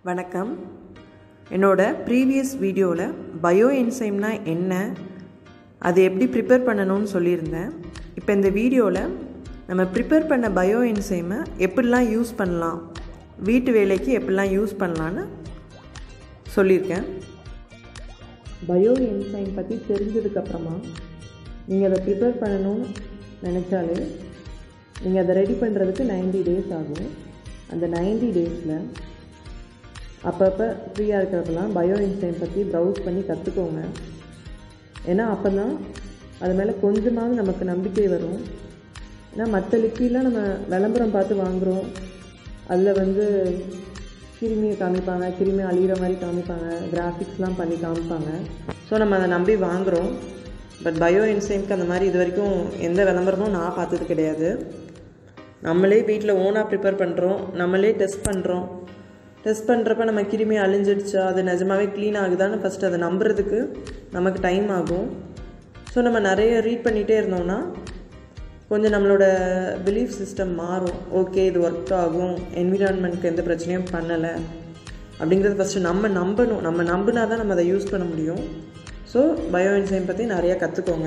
வணக்கம் என்னோட ப்ரீவியஸ் வீடியோவில் பயோ என்சைம்னா என்ன அது எப்படி ப்ரிப்பேர் பண்ணணும்னு சொல்லியிருந்தேன் இப்போ இந்த வீடியோவில் நம்ம ப்ரிப்பேர் பண்ண பயோ என்சைமை எப்படிலாம் யூஸ் பண்ணலாம் வீட்டு வேலைக்கு எப்படிலாம் யூஸ் பண்ணலான்னு சொல்லியிருக்கேன் பயோ என்சைம் பற்றி தெரிஞ்சதுக்கப்புறமா நீங்கள் அதை ப்ரிப்பேர் பண்ணணும்னு நினச்சாலே நீங்கள் அதை ரெடி பண்ணுறதுக்கு 90 டேஸ் ஆகும் அந்த 90 டேஸில் அப்பப்போ ஃப்ரீயாக இருக்கிறப்பெல்லாம் பயோ என்சைம் பற்றி ப்ரௌஸ் பண்ணி கற்றுக்கோங்க ஏன்னா அப்போ தான் அது மேலே கொஞ்சமாவது நமக்கு நம்பிக்கை வரும் ஏன்னா மற்ற லிக்விட்லாம் நம்ம விளம்பரம் பார்த்து வாங்குகிறோம் அதில் வந்து கிருமியை காமிப்பாங்க கிருமி அழிகிற மாதிரி காமிப்பாங்க கிராஃபிக்ஸ்லாம் பண்ணி காமிப்பாங்க ஸோ நம்ம அதை நம்பி வாங்குகிறோம் பட் பயோ என்சைம்க்கு அந்த மாதிரி இது வரைக்கும் எந்த விளம்பரமும் நான் பார்த்தது கிடையாது நம்மளே வீட்டில் ஓனாக ப்ரிப்பேர் பண்ணுறோம் நம்மளே டெஸ்ட் பண்ணுறோம் டெஸ்ட் பண்ணுறப்ப நம்ம கிருமி அழிஞ்சிடுச்சா அது நிஜமாவே க்ளீன் ஆகுதான்னு ஃபஸ்ட்டு அதை நம்புறதுக்கு நமக்கு டைம் ஆகும் ஸோ நம்ம நிறைய ரீட் பண்ணிகிட்டே இருந்தோம்னா கொஞ்சம் நம்மளோட பிலீஃப் சிஸ்டம் மாறும் ஓகே இது ஒர்க் ஆகும் என்விரான்மெண்ட்க்கு எந்த பிரச்சனையும் பண்ணலை அப்படிங்கிறது ஃபஸ்ட்டு நம்ம நம்பணும் நம்ம நம்பினா தான் நம்ம அதை யூஸ் பண்ண முடியும் ஸோ பயோ என்சைம் பற்றி நிறையா கற்றுக்கோங்க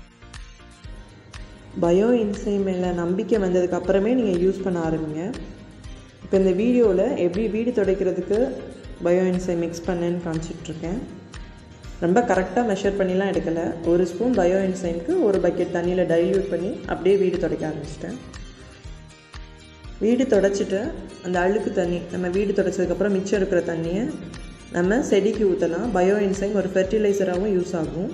பயோ என்சைம் மேலே நம்பிக்கை வந்ததுக்கு அப்புறமே நீங்கள் யூஸ் பண்ண ஆரம்பிங்க இப்போ இந்த வீடியோவில் எப்படி வீடு துடைக்கிறதுக்கு பயோ என்சைம் மிக்ஸ் பண்ணேன்னு காமிச்சிட்ருக்கேன் ரொம்ப கரெக்டாக மெஷர் பண்ணிலாம் எடுக்கலை ஒரு ஸ்பூன் பயோ என்சைம்க்கு ஒரு பக்கெட் தண்ணியில் டைல்யூட் பண்ணி அப்படியே வீடு துடைக்க ஆரம்பிச்சிட்டேன் வீடு தொடச்சிட்டு அந்த அழுக்கு தண்ணி நம்ம வீடு தொடச்சதுக்கப்புறம் மிச்சம் இருக்கிற தண்ணியை நம்ம செடிக்கு ஊற்றலாம் பயோ என்சைம் ஒரு ஃபெர்டிலைசராகவும் யூஸ் ஆகும்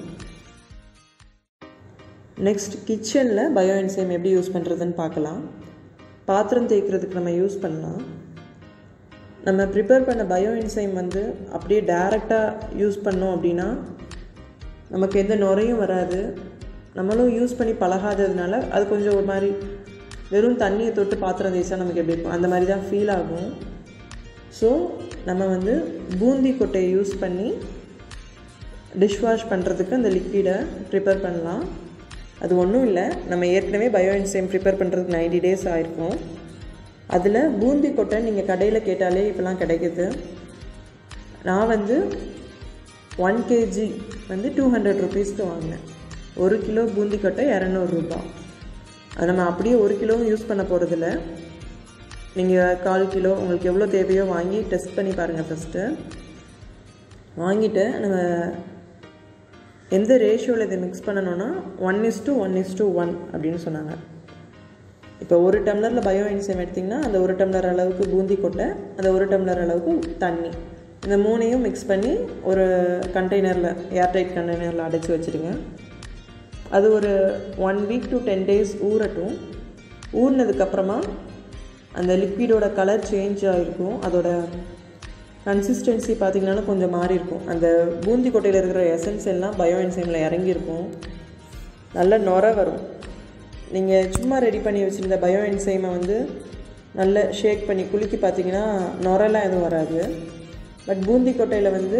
நெக்ஸ்ட் கிச்சனில் பயோ என்சைம் எப்படி யூஸ் பண்ணுறதுன்னு பார்க்கலாம் பாத்திரம் தேய்க்கிறதுக்கு நம்ம யூஸ் பண்ணலாம் நம்ம ப்ரிப்பேர் பண்ண பயோ என்சைம் வந்து அப்படியே டைரெக்டாக யூஸ் பண்ணோம் அப்படின்னா நமக்கு எந்த நுரையும் வராது நம்மளும் யூஸ் பண்ணி பழகாததுனால அது கொஞ்சம் ஒரு மாதிரி வெறும் தண்ணியை தொட்டு பாத்திரம் தேய்ச்சா நமக்கு எப்படி இருக்கும் அந்த மாதிரி தான் ஃபீல் ஆகும் ஸோ நம்ம வந்து பூந்தி கொட்டையை யூஸ் பண்ணி டிஷ் வாஷ் பண்ணுறதுக்கு அந்த லிக்விடை ப்ரிப்பேர் பண்ணலாம் அது ஒன்றும் இல்லை நம்ம ஏற்கனவே பயோ என்சைம் ப்ரிப்பேர் பண்ணுறதுக்கு நைன்டி டேஸ் ஆயிருக்கும் அதில் பூந்தி கொட்டை நீங்கள் கடையில் கேட்டாலே இப்போலாம் கிடைக்குது நான் வந்து ஒன் கேஜி வந்து டூ ஹண்ட்ரட் ருபீஸ்க்கு வாங்கினேன் ஒரு கிலோ பூந்தி கொட்டை இரநூறுபா அது நம்ம அப்படியே ஒரு கிலோவும் யூஸ் பண்ண போகிறதில்ல நீங்கள் கால் கிலோ உங்களுக்கு எவ்வளோ தேவையோ வாங்கி டெஸ்ட் பண்ணி பாருங்கள் ஃபஸ்ட்டு வாங்கிட்டு நம்ம எந்த ரேஷியோவில் இதை மிக்ஸ் பண்ணணும்னா one is to one is to one அப்படின்னு சொன்னாங்க இப்போ ஒரு டம்ளரில் பயோ என்சைம் எடுத்திங்கன்னா அந்த ஒரு டம்ளர் அளவுக்கு பூந்தி கொட்டை அந்த ஒரு டம்ளர் அளவுக்கு தண்ணி இந்த மூணையும் மிக்ஸ் பண்ணி ஒரு கண்டெய்னரில் ஏர்டைட் கண்டெய்னரில் அடைச்சி வச்சுருங்க அது ஒரு one week to ten days ஊறட்டும் ஊறினதுக்கப்புறமா அந்த லிக்விடோட கலர் சேஞ்ச் ஆகிருக்கும் அதோட கன்சிஸ்டன்சி பார்த்திங்கனாலும் கொஞ்சம் மாறி இருக்கும் அந்த பூந்தி கொட்டையில் இருக்கிற எசன்ஸ் எல்லாம் பயோ என்சைமில் இறங்கியிருக்கும் நல்ல நுர வரும் நீங்கள் சும்மா ரெடி பண்ணி வச்சுருந்த பயோ என்சைமை வந்து நல்ல ஷேக் பண்ணி குலுக்கி பார்த்தீங்கன்னா நுரெல்லாம் எதுவும் வராது பட் பூந்தி கொட்டையில் வந்து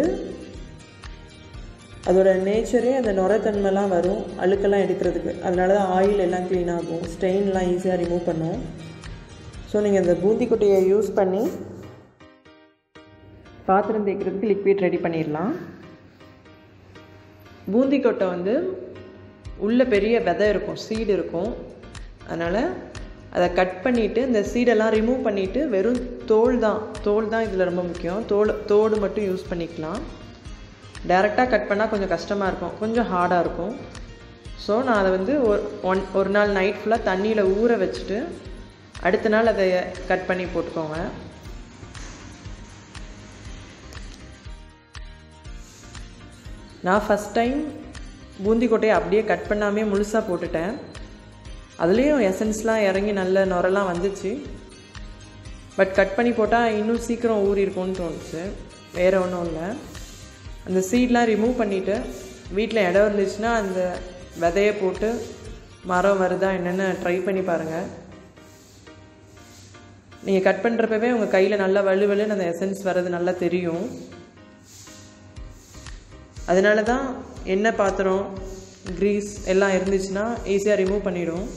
அதோட நேச்சரே அந்த நுரத்தன்மைலாம் வரும் அழுக்கெல்லாம் எடுக்கிறதுக்கு அதனால தான் ஆயில் எல்லாம் க்ளீன் ஆகும் ஸ்டெயின்லாம் ஈஸியாக ரிமூவ் பண்ணும் ஸோ நீங்கள் அந்த பூந்தி கொட்டையை யூஸ் பண்ணி பாத்திரம் தேய்க்கிறதுக்கு லிக்விட் ரெடி பண்ணிடலாம் பூந்தி கொட்டை வந்து உள்ள பெரிய விதை இருக்கும் சீடு இருக்கும் அதனால் அதை கட் பண்ணிவிட்டு இந்த சீடெல்லாம் ரிமூவ் பண்ணிவிட்டு வெறும் தோல் தான் தோல் தான் இதில் ரொம்ப முக்கியம் தோல் தோடு மட்டும் யூஸ் பண்ணிக்கலாம் டைரெக்டாக கட் பண்ணால் கொஞ்சம் கஷ்டமாக இருக்கும் கொஞ்சம் ஹார்டாக இருக்கும் ஸோ நான் அதை வந்து ஒரு ஒன் ஒரு நாள் நைட் ஃபுல்லாக தண்ணியில் ஊற வச்சுட்டு அடுத்த நாள் அதை கட் பண்ணி போட்டுக்கோங்க நான் ஃபஸ்ட் டைம் பூந்தி கொட்டையை அப்படியே கட் பண்ணாமே முழுசாக போட்டுட்டேன் அதுலேயும் எசன்ஸ்லாம் இறங்கி நல்ல நுரெல்லாம் வந்துச்சு பட் கட் பண்ணி போட்டால் இன்னும் சீக்கிரம் ஊறி இருக்கும்னு தோணுச்சு வேறு ஒன்றும் இல்லை அந்த சீட்லாம் ரிமூவ் பண்ணிவிட்டு வீட்டில் இடம் இருந்துச்சுன்னா அந்த விதையை போட்டு மரம் வருதா என்னென்னு ட்ரை பண்ணி பாருங்கள் நீங்கள் கட் பண்ணுறப்பவே உங்கள் கையில் நல்லா வலுவலுன்னு அந்த எசன்ஸ் வர்றது நல்லா தெரியும் அதனால தான் எண்ணெய் பாத்திரம் க்ரீஸ் எல்லாம் இருந்துச்சுன்னா ஈஸியாக ரிமூவ் பண்ணிடும்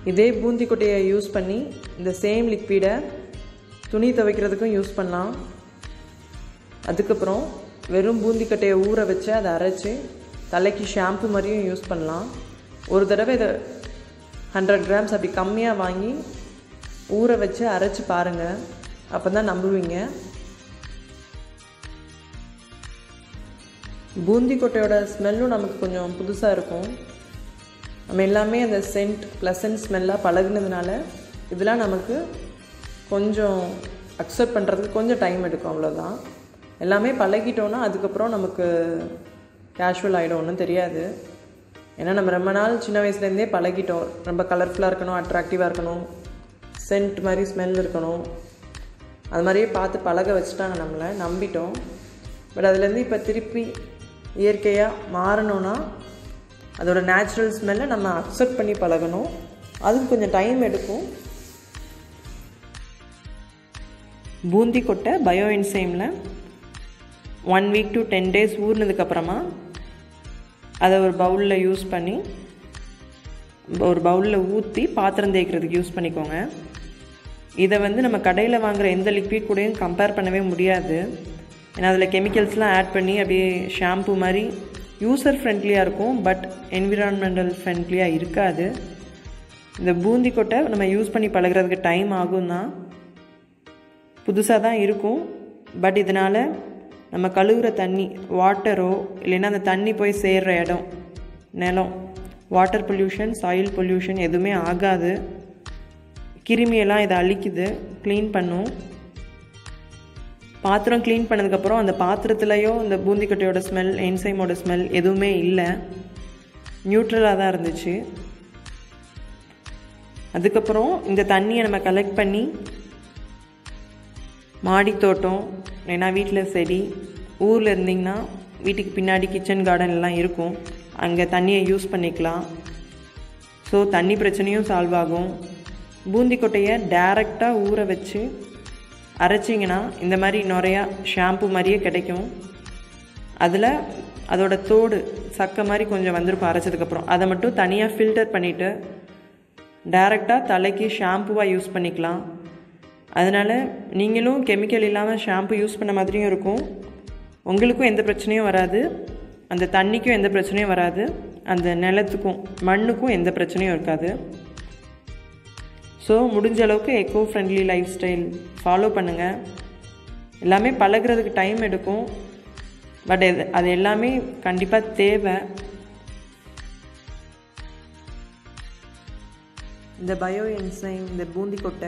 இதே பூந்தி கொட்டையை யூஸ் பண்ணி இந்த சேம் லிக்விடை துணி துவைக்கிறதுக்கும் யூஸ் பண்ணலாம் அதுக்கப்புறம் வெறும் பூந்தி கட்டையை ஊற வச்சு அதை அரைச்சி தலைக்கு ஷாம்பு மாதிரியும் யூஸ் பண்ணலாம் ஒரு தடவை இதை ஹண்ட்ரட் கிராம்ஸ் அப்படி கம்மியாக வாங்கி ஊற வச்சு அரைச்சி பாருங்கள் அப்போ தான் நம்புவீங்க பூந்தி கொட்டையோட ஸ்மெல்லும் நமக்கு கொஞ்சம் புதுசாக இருக்கும் நம்ம எல்லாமே அந்த சென்ட் ப்ளசன்ட் ஸ்மெல்லாக பழகுனதுனால இதெல்லாம் நமக்கு கொஞ்சம் அக்செப்ட் பண்ணுறதுக்கு கொஞ்சம் டைம் எடுக்கும் அவ்வளோதான் எல்லாமே பழகிட்டோன்னா அதுக்கப்புறம் நமக்கு கேஷுவல் ஆகிடும் ஒன்றும் தெரியாது ஏன்னா நம்ம ரொம்ப நாள் சின்ன வயசுலேருந்தே பழகிட்டோம் ரொம்ப கலர்ஃபுல்லாக இருக்கணும் அட்ராக்டிவாக இருக்கணும் சென்ட் மாதிரி ஸ்மெல் இருக்கணும் அது மாதிரியே பார்த்து பழக வச்சுட்டாங்க நம்மளை நம்பிட்டோம் பட் அதுலேருந்து இப்போ திருப்பி இயற்கையாக மாறணும்னா அதோட நேச்சுரல் ஸ்மெல்லை நம்ம அக்செப்ட் பண்ணி பழகணும் அதுக்கு கொஞ்சம் டைம் எடுக்கும் பூந்தி கொட்டை பயோ என்சைமில் one week to ten days ஊறினதுக்கப்புறமா அதை ஒரு பவுலில் யூஸ் பண்ணி ஒரு பவுலில் ஊற்றி பாத்திரம் தேய்க்கிறதுக்கு யூஸ் பண்ணிக்கோங்க இதை வந்து நம்ம கடையில் வாங்குகிற எந்த லிக்விட் கூடயும் கம்பேர் பண்ணவே முடியாது ஏன்னா அதில் கெமிக்கல்ஸ்லாம் ஆட் பண்ணி அப்படியே ஷாம்பு மாதிரி யூசர் ஃப்ரெண்ட்லியாக இருக்கும் பட் என்விரான்மெண்டல் ஃப்ரெண்ட்லியாக இருக்காது இந்த பூந்தி கொட்டை நம்ம யூஸ் பண்ணி பழகிறதுக்கு டைம் ஆகும் தான் புதுசாக தான் இருக்கும் பட் இதனால் நம்ம கழுவுற தண்ணி வாட்டரோ இல்லைன்னா அந்த தண்ணி போய் சேர்கிற இடம் நிலம் வாட்டர் பொல்யூஷன் சாயில் பொல்யூஷன் எதுவுமே ஆகாது கிருமியெல்லாம் இதை அழிக்குது க்ளீன் பண்ணும் பாத்திரம் க்ளீன் பண்ணதுக்கப்புறம் அந்த பாத்திரத்துலேயோ இந்த பூந்திக்கட்டையோட ஸ்மெல் என்சைமோட ஸ்மெல் எதுவுமே இல்லை நியூட்ரலாக தான் இருந்துச்சு அதுக்கப்புறம் இந்த தண்ணியை நம்ம கலெக்ட் பண்ணி மாடி தோட்டம் இல்லைன்னா வீட்டில் செடி ஊரில் இருந்திங்கன்னா வீட்டுக்கு பின்னாடி கிச்சன் கார்டன் எல்லாம் இருக்கும் அங்கே தண்ணியை யூஸ் பண்ணிக்கலாம் ஸோ தண்ணி பிரச்சனையும் சால்வ் ஆகும் பூந்தி கொட்டையை டேரெக்டாக ஊற வச்சு அரைச்சிங்கன்னா இந்த மாதிரி நிறையா ஷாம்பு மாதிரியே கிடைக்கும் அதில் அதோட தோடு சக்கை மாதிரி கொஞ்சம் வந்திருக்கும் அரைச்சதுக்கப்புறம் அதை மட்டும் தனியாக ஃபில்டர் பண்ணிவிட்டு டேரெக்டாக தலைக்கு ஷாம்புவாக யூஸ் பண்ணிக்கலாம் அதனால் நீங்களும் கெமிக்கல் இல்லாமல் ஷாம்பு யூஸ் பண்ண மாதிரியும் இருக்கும் உங்களுக்கும் எந்த பிரச்சனையும் வராது அந்த தண்ணிக்கும் எந்த பிரச்சனையும் வராது அந்த நிலத்துக்கும் மண்ணுக்கும் எந்த பிரச்சனையும் இருக்காது ஸோ முடிஞ்ச அளவுக்கு eco friendly lifestyle follow பண்ணுங்கள் எல்லாமே பழகிறதுக்கு டைம் எடுக்கும் பட் அது அது எல்லாமே கண்டிப்பாக தேவை இந்த பயோ என்சைம் இந்த பூந்தி கொட்டை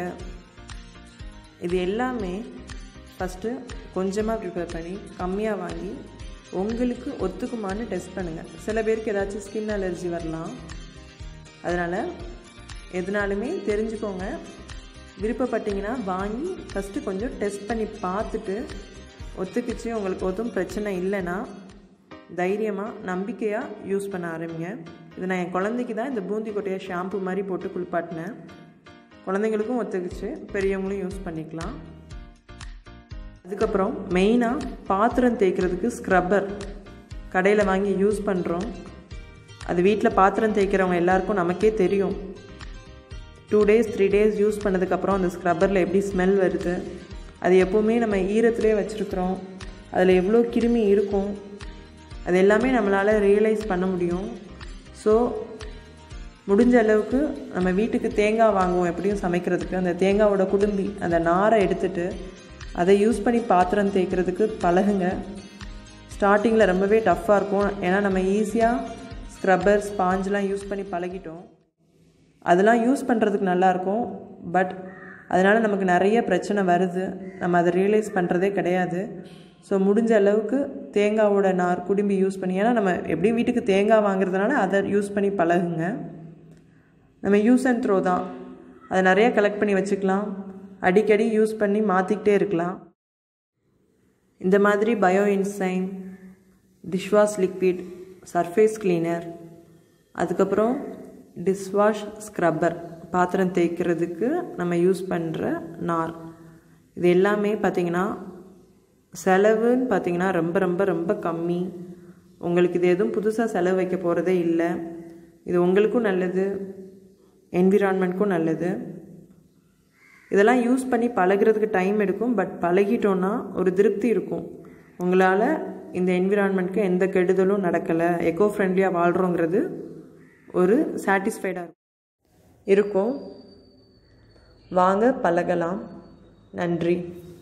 இது எல்லாமே ஃபஸ்ட்டு கொஞ்சமாக ப்ரிப்பேர் பண்ணி கம்மியாக வாங்கி உங்களுக்கு ஒத்துக்குமான்னு டெஸ்ட் பண்ணுங்கள் சில பேருக்கு ஏதாச்சும் ஸ்கின் அலர்ஜி வரலாம் அதனால் எதுனாலுமே தெரிஞ்சுக்கோங்க விருப்பப்பட்டீங்கன்னா வாங்கி ஃபஸ்ட்டு கொஞ்சம் டெஸ்ட் பண்ணி பார்த்துட்டு ஒத்துக்கிச்சு உங்களுக்கு ஒத்தும் பிரச்சனை இல்லைன்னா தைரியமாக நம்பிக்கையாக யூஸ் பண்ண ஆரம்பிங்க இது நான் என் குழந்தைக்கு தான் இந்த பூந்தி கொட்டையை ஷாம்பு மாதிரி போட்டு குளிப்பாட்டினேன் குழந்தைங்களுக்கும் ஒத்துக்குச்சு பெரியவங்களும் யூஸ் பண்ணிக்கலாம் அதுக்கப்புறம் மெயினாக பாத்திரம் தேய்க்கிறதுக்கு ஸ்க்ரப்பர் கடையில் வாங்கி யூஸ் பண்ணுறோம் அது வீட்டில் பாத்திரம் தேய்க்கிறவங்க எல்லாருக்கும் நமக்கே தெரியும் two days three days use பண்ணதுக்கப்புறம் அந்த ஸ்க்ரப்பரில் எப்படி ஸ்மெல் வருது அது எப்போவுமே நம்ம ஈரத்திலே வச்சுருக்குறோம் அதில் எவ்வளோ கிருமி இருக்கும் அது எல்லாமே நம்மளால் ரியலைஸ் பண்ண முடியும் ஸோ முடிஞ்ச அளவுக்கு நம்ம வீட்டுக்கு தேங்காய் வாங்குவோம் எப்படியும் சமைக்கிறதுக்கு அந்த தேங்காவோட குடும்பி அந்த நாரை எடுத்துட்டு அதை யூஸ் பண்ணி பாத்திரம் தேய்க்கிறதுக்கு பழகுங்க ஸ்டார்டிங்கில் ரொம்பவே டஃப்பாக இருக்கும் ஏன்னா நம்ம ஈஸியாக ஸ்க்ரப்பர் ஸ்பாஞ்செலாம் யூஸ் பண்ணி பழகிட்டோம் அதெல்லாம் யூஸ் பண்ணுறதுக்கு நல்லாயிருக்கும் பட் அதனால் நமக்கு நிறைய பிரச்சனை வருது நம்ம அதை ரியலைஸ் பண்ணுறதே கிடையாது ஸோ முடிஞ்ச அளவுக்கு தேங்காவோட நார் குடும்பி யூஸ் பண்ணி ஏன்னா நம்ம எப்படியும் வீட்டுக்கு தேங்காய் வாங்குறதுனால அதை யூஸ் பண்ணி பழகுங்க நம்ம யூஸ் அண்ட் த்ரோ தான் அதை நிறைய கலெக்ட் பண்ணி வச்சுக்கலாம் அடிக்கடி யூஸ் பண்ணி மாற்றிக்கிட்டே இருக்கலாம் இந்த மாதிரி bio enzyme dishwash liquid surface cleaner அதுக்கப்புறம் டிஷ்வாஷ் ஸ்க்ரப்பர் பாத்திரம் தேய்க்கிறதுக்கு நம்ம யூஸ் பண்ணுற நார் இது எல்லாமே பார்த்திங்கன்னா செலவுன்னு பார்த்திங்கன்னா ரொம்ப ரொம்ப ரொம்ப கம்மி உங்களுக்கு இது எதுவும் புதுசாக செலவு வைக்க போகிறதே இல்லை இது உங்களுக்கும் நல்லது என்விரான்மெண்ட்க்கும் நல்லது இதெல்லாம் யூஸ் பண்ணி பழகிறதுக்கு டைம் எடுக்கும் பட் பழகிட்டோன்னா ஒரு திருப்தி இருக்கும் உங்களால் இந்த என்விரான்மெண்ட்க்கு எந்த கெடுதலும் நடக்கலை எக்கோ ஃப்ரெண்ட்லியாக வாழ்கிறோங்கிறது ஒரு சாட்டிஸ்ஃபைடாக இருக்கும் வாங்க பழகலாம் நன்றி